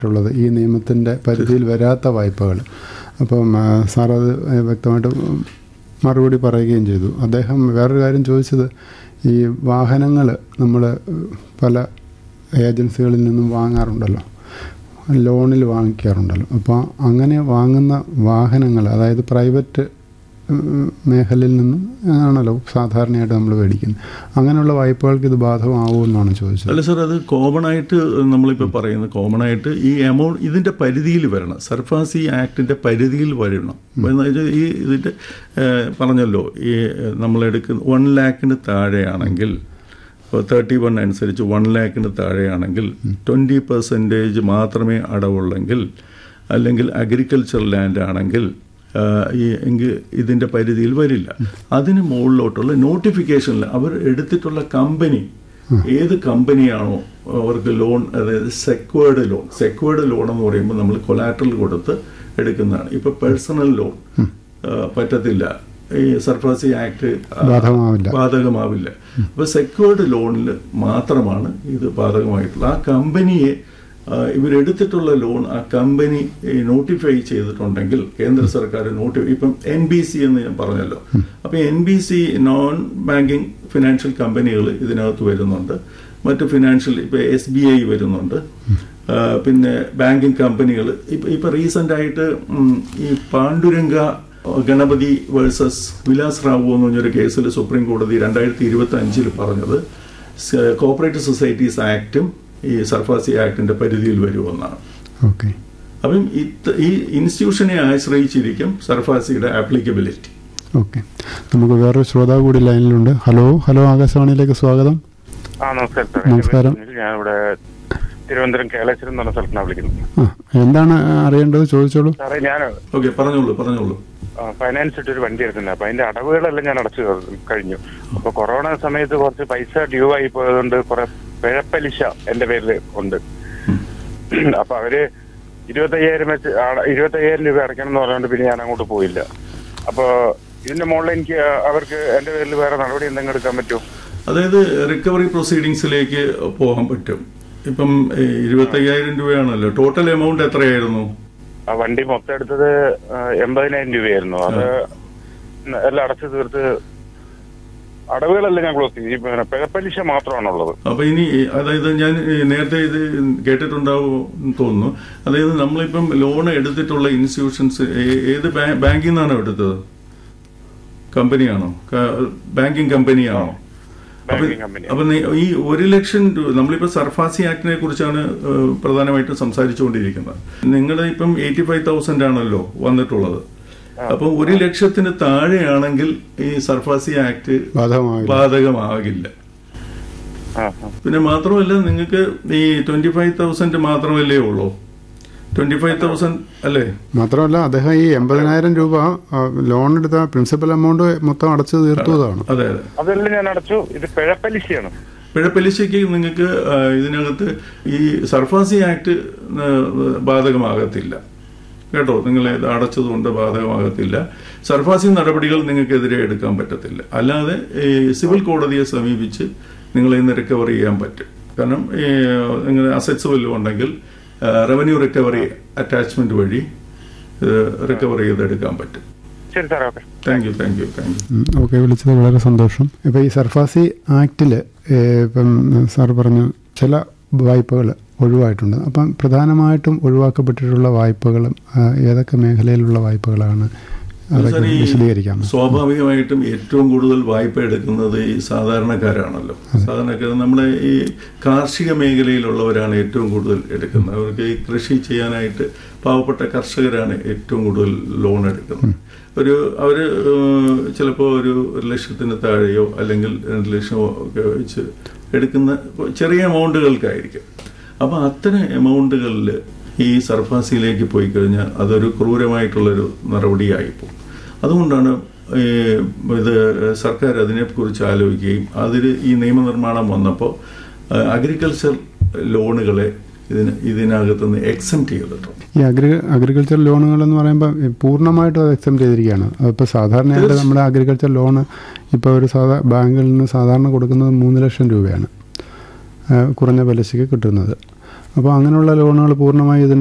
ഉള്ളത് ഈ നിയമത്തിൻ്റെ പരിധിയിൽ വരാത്ത വായ്പകൾ അപ്പം ആ, സാർ അത് വ്യക്തമായിട്ട് മറുപടി പറയുകയും ചെയ്തു അദ്ദേഹം വേറൊരു കാര്യം ചോദിച്ചത് ഈ വാഹനങ്ങൾ നമ്മൾ പല ഏജൻസികളിൽ നിന്നും വാങ്ങാറുണ്ടല്ലോ ലോണിൽ വാങ്ങിക്കാറുണ്ടല്ലോ അപ്പോൾ അങ്ങനെ വാങ്ങുന്ന വാഹനങ്ങൾ അതായത് പ്രൈവറ്റ് ഉം, മേഖലയിൽ നിന്നും ആണല്ലോ സാധാരണയായിട്ട് നമ്മൾ മേടിക്കുന്നത് അങ്ങനെയുള്ള വായ്പകൾക്ക് ഇത് ബാധകമാവുമെന്നാണ് ചോദിച്ചത് അല്ല സാർ അത് കോമൺ ആയിട്ട് നമ്മളിപ്പോൾ പറയുന്നത് കോമൺ ആയിട്ട് ഈ എമൗണ്ട് ഇതിന്റെ പരിധിയിൽ വരണം സർഫാസി ആക്ടിന്റെ പരിധിയിൽ വരണം എന്ന് വെച്ചാൽ ഈ ഇതിന്റെ ഏഹ്, പറഞ്ഞല്ലോ ഈ നമ്മളെടുക്കുന്ന വൺ ലാക്കിന് താഴെയാണെങ്കിൽ ഇപ്പോൾ തേർട്ടി വൺ അനുസരിച്ച് വൺ ലാക്കിന് താഴെയാണെങ്കിൽ ട്വൻറ്റി പെർസെൻറ്റേജ് മാത്രമേ അടവുള്ളെങ്കിൽ അല്ലെങ്കിൽ അഗ്രികൾച്ചർ ലാൻഡ് ആണെങ്കിൽ ആ, ഈ എങ്കിൽ ഇതിൻ്റെ പരിധിയിൽ വരില്ല അതിന് മുകളിലോട്ടുള്ള നോട്ടിഫിക്കേഷനിൽ അവർ എടുത്തിട്ടുള്ള കമ്പനി ഏത് കമ്പനിയാണോ അവർക്ക് ലോൺ അതായത് സെക്വേർഡ് ലോൺ സെക്വേർഡ് ലോൺ എന്ന് പറയുമ്പോൾ നമ്മൾ കൊലാറ്ററൽ കൊടുത്ത് എടുക്കുന്നതാണ് ഇപ്പൊ പേഴ്സണൽ ലോൺ പറ്റത്തില്ല ഈ സർഫാസി ആക്ട് ബാധകമാവില്ല. ബാധകമാവില്ല അപ്പൊ സെക്വേർഡ് ലോണിൽ മാത്രമാണ് ഇത് ബാധകമായിട്ടുള്ളത് ആ കമ്പനിയെ ആ, ഇവരെടുത്തിട്ടുള്ള ലോൺ ആ കമ്പനി നോട്ടിഫൈ ചെയ്തിട്ടുണ്ടെങ്കിൽ കേന്ദ്ര സർക്കാർ നോട്ടി ഇപ്പം എൻ ബി സി എന്ന് ഞാൻ പറഞ്ഞല്ലോ അപ്പൊ N B C non banking financial കമ്പനികൾ ഇതിനകത്ത് വരുന്നുണ്ട് മറ്റ് ഫിനാൻഷ്യൽ ഇപ്പൊ എസ് ബി ഐ വരുന്നുണ്ട് ആ, പിന്നെ ബാങ്കിങ് കമ്പനികൾ ഇപ്പൊ ഇപ്പൊ റീസെന്റ് ആയിട്ട് ഉം, ഈ പാണ്ഡുരംഗ ഗണപതി വേഴ്സസ് വിലാസ് റാവു എന്ന് പറഞ്ഞൊരു കേസിൽ സുപ്രീം കോടതി രണ്ടായിരത്തി ഇരുപത്തി അഞ്ചിൽ പറഞ്ഞത് കോപ്പറേറ്റീവ് സൊസൈറ്റീസ് ആക്ടും ഈ സർഫാസി ആക്ടിന്റെ പരിധിയിൽ വരുമെന്നാണ് ഓക്കെ അപ്പം ഇത് ഈ ഇൻസ്റ്റിറ്റ്യൂഷനെ ആശ്രയിച്ചിരിക്കും സർഫാസിയുടെ ആപ്ലിക്കബിലിറ്റി ഓക്കെ നമുക്ക് വേറൊരു ശ്രോതാവ് കൂടി ലൈനിലുണ്ട് ഹലോ ഹലോ ആകാശവാണിയിലേക്ക് സ്വാഗതം ആ നമസ്കാരം സാർ നമസ്കാരം. എന്റെ പേര് സുനിൽ. ഞാനിവിടെ തിരുവനന്തപുരം കേളശ്വരം എന്ന് പറഞ്ഞ സ്ഥലത്താണ് വിളിക്കുന്നത് ആ എന്താണ് അറിയേണ്ടത് ചോദിച്ചോളൂ സാറേ ഞാൻ ഓക്കെ പറഞ്ഞോളൂ പറഞ്ഞോളൂ ഫൈനാൻസ് ഇട്ട് ഒരു വണ്ടി എടുക്കുന്നത് അപ്പൊ അതിന്റെ അടവുകളെല്ലാം ഞാൻ അടച്ചു കഴിഞ്ഞു അപ്പൊ കൊറോണ സമയത്ത് കുറച്ച് പൈസ ഡ്യൂ ആയി പോയതുകൊണ്ട് കുറെ പിഴപ്പലിശ എന്റെ പേരിൽ ഉണ്ട് അപ്പൊ അവര് ഇരുപത്തയ്യായിരം വെച്ച് അട- ഇരുപത്തയ്യായിരം രൂപ അടയ്ക്കണം എന്ന് പറഞ്ഞുകൊണ്ട് പിന്നെ ഞാൻ അങ്ങോട്ട് പോയില്ല അപ്പൊ ഇതിന്റെ മുകളിൽ എനിക്ക് അവർക്ക് എന്റെ പേരിൽ വേറെ നടപടി എന്തെങ്കിലും എടുക്കാൻ പറ്റുമോ അതായത് റിക്കവറി പ്രൊസീഡിങ്സിലേക്ക് പോകാൻ പറ്റും ഇപ്പം ഈ ഇരുപത്തയ്യായിരം രൂപയാണല്ലോ ടോട്ടൽ എമൗണ്ട് എത്രയായിരുന്നു ആ വണ്ടി മൊത്തം എടുത്തത് ആ, എൺപതിനായിരം രൂപയായിരുന്നു അത് എല്ലാം അടച്ചു തീർത്ത് അടവുകളെല്ലാം ഞാൻ ക്ലോസ് ചെയ്തു ഈ പിന്നെ പിഴപ്പലിശ മാത്രമാണുള്ളത് അപ്പൊ ഇനി അതായത് ഞാൻ ഈ നേരത്തെ ഇത് കേട്ടിട്ടുണ്ടാവും എന്ന് തോന്നുന്നു അതായത് നമ്മളിപ്പം ലോൺ എടുത്തിട്ടുള്ള ഇൻസ്റ്റിറ്റ്യൂഷൻസ് ഏത് ബാ- ബാങ്കിൽ നിന്നാണോ എടുത്തത് കമ്പനിയാണോ ബാങ്കിങ് കമ്പനിയാണോ അപ്പൊ ബാങ്കിങ് കമ്പനി അപ്പൊ നീ- ഈ ഒരു ലക്ഷം രൂപ നമ്മളിപ്പോ സർഫാസി ആക്ടിനെ കുറിച്ചാണ് ഏഹ്, പ്രധാനമായിട്ടും സംസാരിച്ചുകൊണ്ടിരിക്കുന്നത് നിങ്ങളുടെ ഇപ്പം എയ്റ്റി ഫൈവ് തൗസൻഡ് ആണല്ലോ വന്നിട്ടുള്ളത് അപ്പൊ ഒരു ലക്ഷത്തിന് താഴെയാണെങ്കിൽ ഈ സർഫാസി ആക്ട് ബാധകമാവില്ല ബാധകമാകില്ല ആ ആ. പിന്നെ മാത്രമല്ല നിങ്ങൾക്ക് ഈ ട്വന്റി ഫൈവ് തൗസൻഡ് മാത്രമല്ലേ ഉള്ളൂ ട്വന്റി ഫൈവ് തൗസൻഡ് അല്ലേ മാത്രമല്ല അദ്ദേഹം ഈ എൺപതിനായിരം രൂപ ആ, ലോൺ എടുത്ത പ്രിൻസിപ്പൽ എമൗണ്ട് മൊത്തം അടച്ചു തീർത്തതാണ് അതെ അതെ അതെല്ലാം ഞാൻ അടച്ചു ഇത് പിഴപ്പലിശയാണ് പിഴപ്പലിശയ്ക്ക് നിങ്ങൾക്ക് ആ, ഇതിനകത്ത് ഈ സർഫാസി ആക്ട് ആ, ബാധകമാകത്തില്ല കേട്ടോ നിങ്ങൾ ഇത് അടച്ചതുകൊണ്ട് ബാധകമാകത്തില്ല സർഫാസി നടപടികൾ നിങ്ങൾക്കെതിരെ എടുക്കാൻ പറ്റത്തില്ല അല്ലാതെ ഈ സിവിൽ കോടതിയെ സമീപിച്ച് നിങ്ങൾ ഇന്ന് റിക്കവർ ചെയ്യാൻ പറ്റും കാരണം ഈ നിങ്ങൾ അസറ്റ്സ് വല്ലതും ഉണ്ടെങ്കിൽ റവന്യൂ റിക്കവറി അറ്റാച്ച്മെന്റ് വഴി റിക്കവർ ചെയ്തെടുക്കാൻ പറ്റും ശരി sir okay thank you thank you thank you okay വിളിച്ചത് വളരെ സന്തോഷം ഇപ്പോൾ ഈ സർഫാസി ആക്റ്റിൽ ഇപ്പം സാർ പറഞ്ഞു ചില വായ്പകൾ ഒഴിവായിട്ടുണ്ട് അപ്പം പ്രധാനമായിട്ടും ഒഴിവാക്കപ്പെട്ടിട്ടുള്ള വായ്പകളും ആ, ഏതൊക്കെ മേഖലയിലുള്ള വായ്പകളാണ് അതൊക്കെ സാർ, ഈ വിശദീകരിക്കാമോ സ്വാഭാവികമായിട്ടും ഏറ്റവും കൂടുതൽ വായ്പ എടുക്കുന്നത് ഈ സാധാരണക്കാരാണല്ലോ സാധാരണക്കാർ നമ്മുടെ ഈ കാർഷിക മേഖലയിലുള്ളവരാണ് ഏറ്റവും കൂടുതൽ എടുക്കുന്നത് അവർക്ക് ഈ കൃഷി ചെയ്യാനായിട്ട് പാവപ്പെട്ട കർഷകരാണ് ഏറ്റവും കൂടുതൽ ലോൺ എടുക്കുന്നത് ഒരു അവര് ചിലപ്പോൾ ഒരു ഒരു ലക്ഷത്തിന് താഴെയോ അല്ലെങ്കിൽ രണ്ട് ലക്ഷമോ ഒക്കെ വെച്ച് എടുക്കുന്ന ചെറിയ എമൗണ്ടുകൾക്കായിരിക്കും അപ്പൊ അത്തരം എമൗണ്ടുകളിൽ ഈ സർഫാസിയിലേക്ക് പോയി കഴിഞ്ഞാൽ അതൊരു ക്രൂരമായിട്ടുള്ളൊരു നടപടിയായി പോകും അതുകൊണ്ടാണ് ഈ ഇത് സർക്കാർ അതിനെക്കുറിച്ച് ആലോചിക്കുകയും അതിൽ ഈ നിയമനിർമ്മാണം വന്നപ്പോൾ അഗ്രികൾച്ചർ ലോണുകളെ ഇതിന് ഇതിനകത്തുനിന്ന് എക്സെപ്റ്റ് ചെയ്തിട്ടുണ്ട് ഈ അഗ്രി അഗ്രികൾച്ചർ ലോണുകൾ എന്ന് പറയുമ്പോൾ ഈ പൂർണ്ണമായിട്ടും അത് എക്സെപ്റ്റ് ചെയ്തിരിക്കുകയാണ് അതിപ്പോൾ സാധാരണയായിട്ട് നമ്മുടെ അഗ്രികൾച്ചർ ലോണ് ഇപ്പോൾ ഒരു സാധാ ബാങ്കിൽ നിന്ന് സാധാരണ കൊടുക്കുന്നത് മൂന്ന് ലക്ഷം രൂപയാണ് ആ, കുറഞ്ഞ പലിശയ്ക്ക് കിട്ടുന്നത് അപ്പോൾ അങ്ങനെയുള്ള ലോണുകൾ പൂർണ്ണമായി ഇതിൻ്റെ